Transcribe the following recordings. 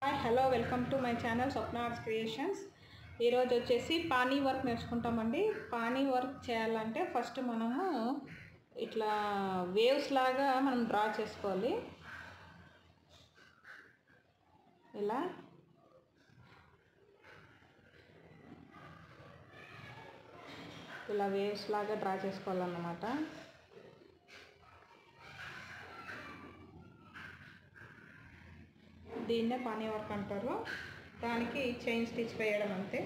hi hello welcome to my channel Swapna Arts Creations ఈరోజు వచ్చేసి పానీ వర్క్ నేర్చుకుంటామండి పానీ వర్క్ చేయాలంటే ఫస్ట్ మనము ఇట్లా వేవ్స్ లాగా మనం డ్రా చేసుకోవాలి ఇలా ఇలా వేవ్స్ లాగా డ్రా చేసుకోవాలన్నమాట దీన్నే పానీ వర్క్ అంటారు దానికి చైన్ స్టిచ్ వేయడం అంతే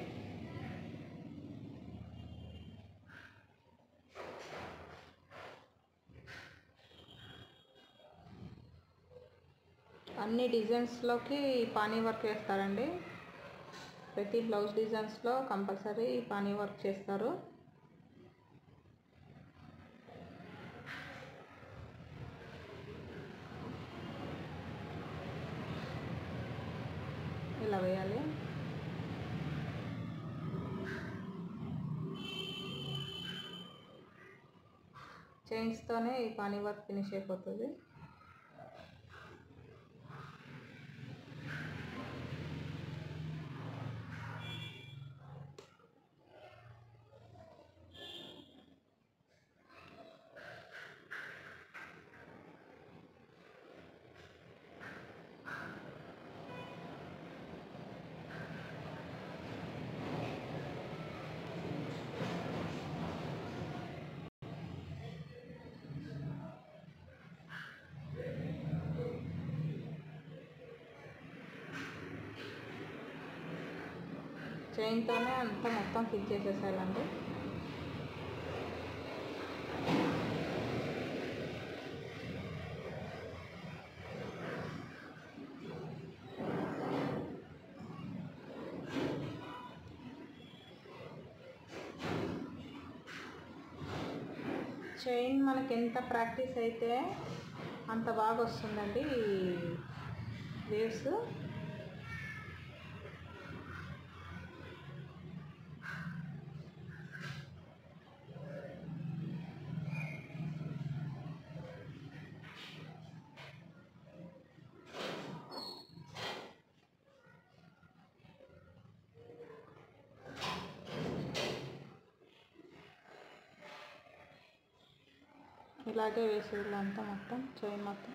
అన్ని డిజైన్స్లోకి పానీ వర్క్ వేస్తారండి ప్రతి బ్లౌజ్ డిజైన్స్లో కంపల్సరీ పానీ వర్క్ చేస్తారు ఇలా వేయాలి చైన్స్తోనే ఈ పానీ వర్క్ ఫినిష్ అయిపోతుంది చైన్తోనే అంతా మొత్తం ఫిల్ చేసేసేయాలండి చైన్ మనకి ఎంత ప్రాక్టీస్ అయితే అంత బాగా వస్తుందండి ఈ వేవ్స్ ఇలాగే వేసేది అంతా మొత్తం చైన్ మొత్తం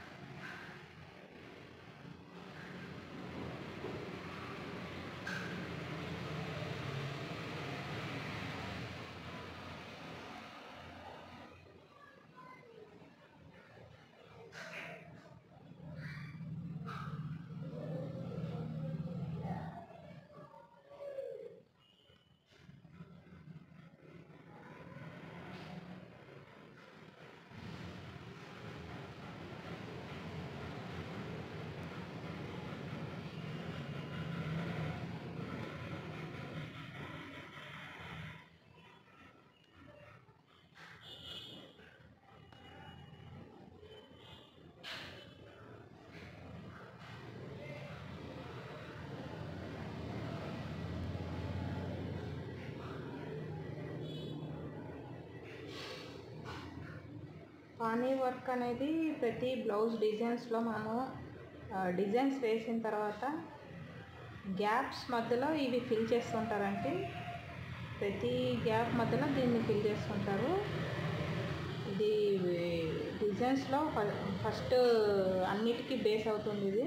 పానీ వర్క్ అనేది ప్రతి బ్లౌజ్ డిజైన్స్లో మనము డిజైన్స్ వేసిన తర్వాత గ్యాప్స్ మధ్యలో ఇవి ఫిల్ చేస్తుంటారంటే ప్రతి గ్యాప్ మధ్యలో దీన్ని ఫిల్ చేస్తుంటారు ఇది డిజైన్స్లో ఫస్ట్ అన్నిటికీ బేస్ అవుతుంది ఇది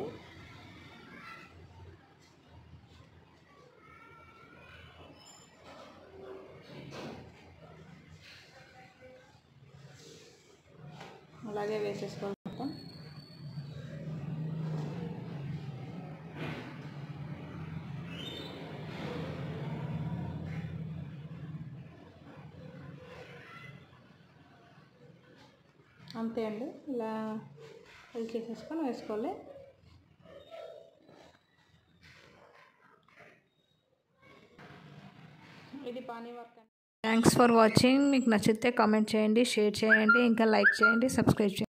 అలాగే వేసేసుకోవాలి మొత్తం అంతే అండి ఇలా ఫిల్ చేసేసుకొని వేసుకోవాలి ఇది పానీ వర్క్ థ్యాంక్స్ ఫర్ వాచింగ్ మీకు నచ్చితే కామెంట్ చేయండి షేర్ చేయండి ఇంకా లైక్ చేయండి సబ్స్క్రైబ్ చేయండి